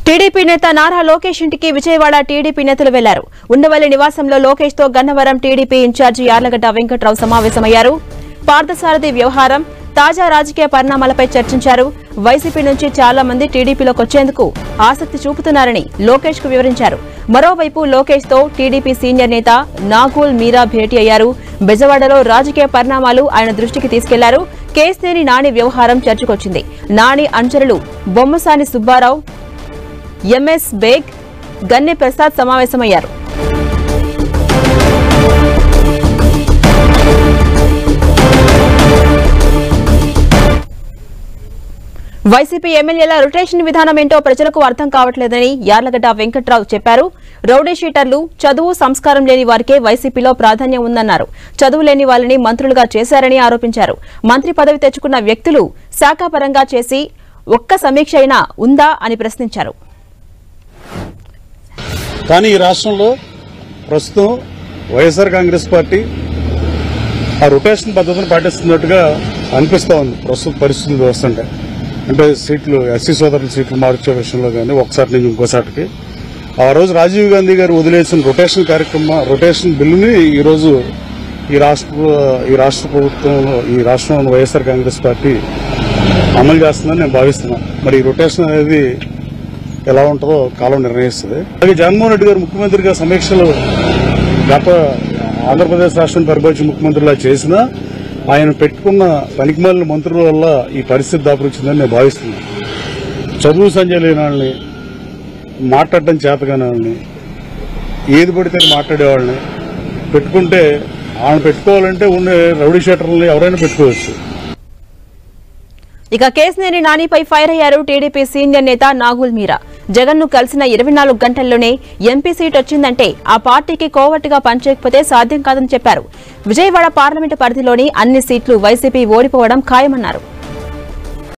TDP నేత నారా లోకేష్ ఇంటికి Vijayawada TDP నేతలు వెళ్లారు ఉండవల్లి నివాసంలో లోకేష్ తో గన్నవరం టీడీపీ ఇన్ఛార్జి యార్లగడ్డ వెంకట్రావు సమావేశమయ్యారు పార్థసారథి వ్యవహారం తాజా రాజకీయ పరిణామాలపై చర్చించారు వైసీపీ నుంచి చాలా మంది టీడీపీలోకి వచ్చేందుకు ఆసక్తి చూపుతున్నారని లోకేష్ కు వివరించారు మరోవైపు లోకేష్ తో టీడీపీ సీనియర్ నేత నాగూల్ మీరా భేటీ అయ్యారు బెజవాడలో రాజకీయ పరిణామాలు ఆయన దృష్టికి తీసుకెళ్లారు కేసినేని నాని వ్యవహారం చర్చకొచ్చింది నాని అంచరులు బొమ్మసాని సుబ్బారావు ఎంఎస్ బేగ్ గన్నె ప్రసాద్ సమావేశమయ్యారు వైసీపీ ఎమ్మెల్యేల రొటేషన్ విధానం ఏంటో ప్రజలకు అర్థం కావట్లేదని యార్లగడ్డ వెంకట్రావు చెప్పారు రౌడీ షీటర్లు చదువు సంస్కారం లేని వారికే వైసీపీలో ప్రాధాన్యం ఉందన్నారు చదువు లేని వాళ్ళని మంత్రులుగా చేశారని ఆరోపించారు మంత్రి పదవి తెచ్చుకున్న వ్యక్తులు శాఖాపరంగా చేసి ఒక్క సమీక్ష అయినా ఉందా అని ప్రశ్నించారు కానీ ఈ రాష్ట్రంలో ప్రస్తుతం వైఎస్ఆర్ కాంగ్రెస్ పార్టీ ఆ రొటేషన్ పద్ధతిని పాటిస్తున్నట్టుగా అనిపిస్తా ఉంది ప్రస్తుత పరిస్థితులు చూస్తుంటే అంటే సీట్లు ఎస్సీ సోదరుల సీట్లు మార్చే విషయంలో కానీ ఒకసారి నుంచి ఇంకోసారికి ఆ రోజు రాజీవ్ గాంధీ గారు వదిలేసిన రొటేషన్ కార్యక్రమం రొటేషన్ బిల్లుని ఈ రోజు ఈ రాష్ట్ర ఈ రాష్ట్ర ప్రభుత్వంలో ఈ రాష్ట్రంలో వైఎస్ఆర్ కాంగ్రెస్ పార్టీ అమలు చేస్తుందని నేను భావిస్తున్నాను మరి ఈ రొటేషన్ అనేది ఎలా ఉంటుందో కాలం నిర్ణయిస్తుంది అలాగే జగన్మోహన్ రెడ్డి గారు ముఖ్యమంత్రిగా సమీక్షలు గత ఆంధ్రప్రదేశ్ రాష్ట్రం పరిపాలించిన ముఖ్యమంత్రిలా చేసినా ఆయన పెట్టుకున్న పనికిమాలిన మంత్రుల వల్ల ఈ పరిస్థితి దాపురించిందని నేను భావిస్తున్నాను చదువు సంజయ్ లేని వాళ్ళని మాట్లాడటం చేతగాని వాళ్ళని ఏది పడితే అది మాట్లాడే వాళ్ళని పెట్టుకుంటే వాళ్ళని పెట్టుకోవాలంటే ఉండే రౌడీ షీటర్లని ఎవరైనా పెట్టుకోవచ్చు ఇక కేసినేని నానిపై ఫైర్ అయ్యారు టీడీపీ సీనియర్ నేత నాగుల్ మీరా జగన్ ను కలిసిన ఇరవై నాలుగు గంటల్లోనే ఎంపీ సీట్ వచ్చిందంటే ఆ పార్టీకి కోవట్టుగా పనిచేయకపోతే సాధ్యం కాదని చెప్పారు విజయవాడ పార్లమెంటు పరిధిలోని అన్ని సీట్లు వైసీపీ ఓడిపోవడం ఖాయమన్నారు